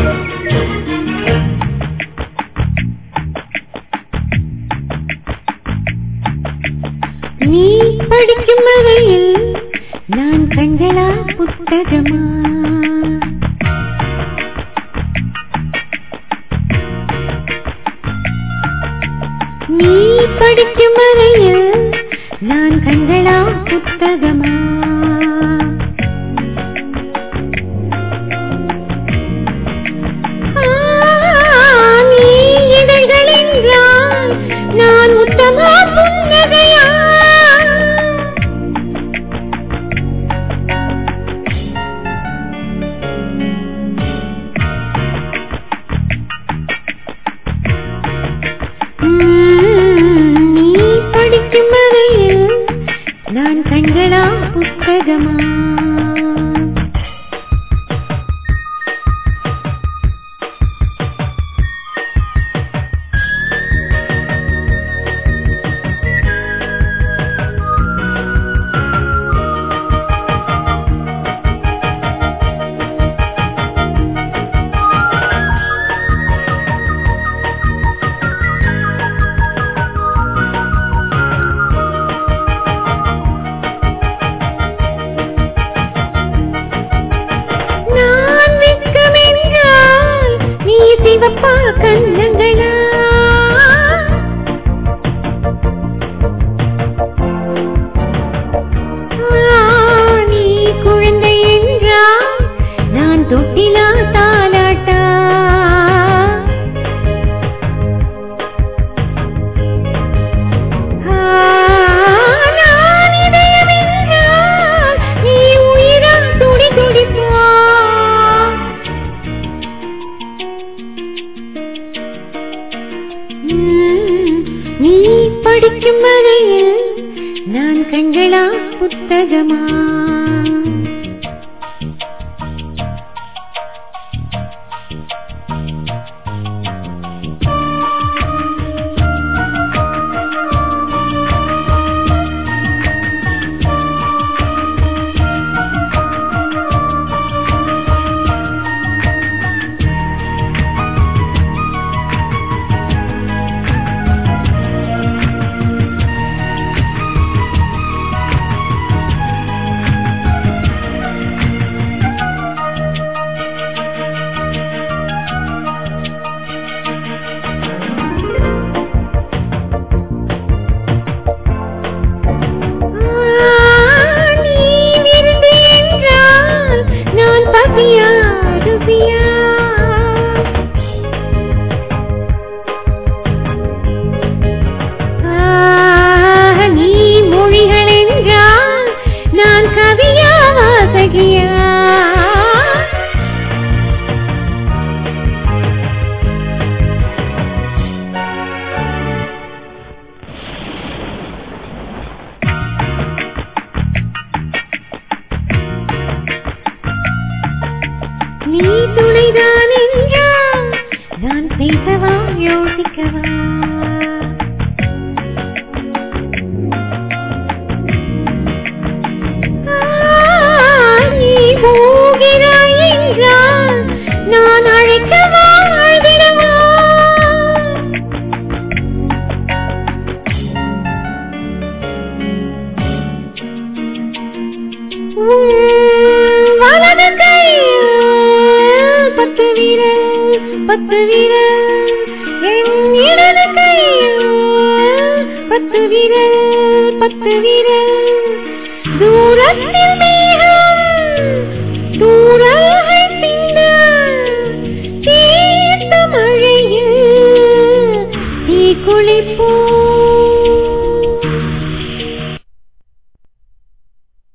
நீ படிக்கும் வரையில் நான் கண்களா புத்தகமா நீ படிக்கும் வரையில் நான் கண்களா புத்தகமா ஆ, நீ இதழ்கள் என்றால் நான் உத்தமா புன்னகையா உம், நீ படிக்கும் வரையில் நான் கண்களா புத்தகமா நான் வெட்கமென்றால் நீ சிவப்பா கண்ணங்களா ஆ, நீ குழந்தை என்றால் நான் தொட்டிலா தாலாட்டா ஆ, நான் இதயம் என்றால் நீ உயிரா துடி துடிப்பா உம், நீ படிக்கும் வரையில் நான் கண்களா புத்தகமா ஆ, நீ விருந்து என்றால் நான் பசியா ருசியா ஆ, நீ மொழிகள் என்றால் நான் கவியா வாசகியா நீ துணைதான் என்றால் நான் பேசவா யோசிக்கவா ஆ, நீ போகிறாய் என்றால் நான் அழைக்கவா அழுதிடவா உம், வலது கையில் பத்து வீரல் பத்து வீரல் என் இடது கையில் பத்து வீரல் பத்து வீரல் தூரத்தில் மேகம் தூரல்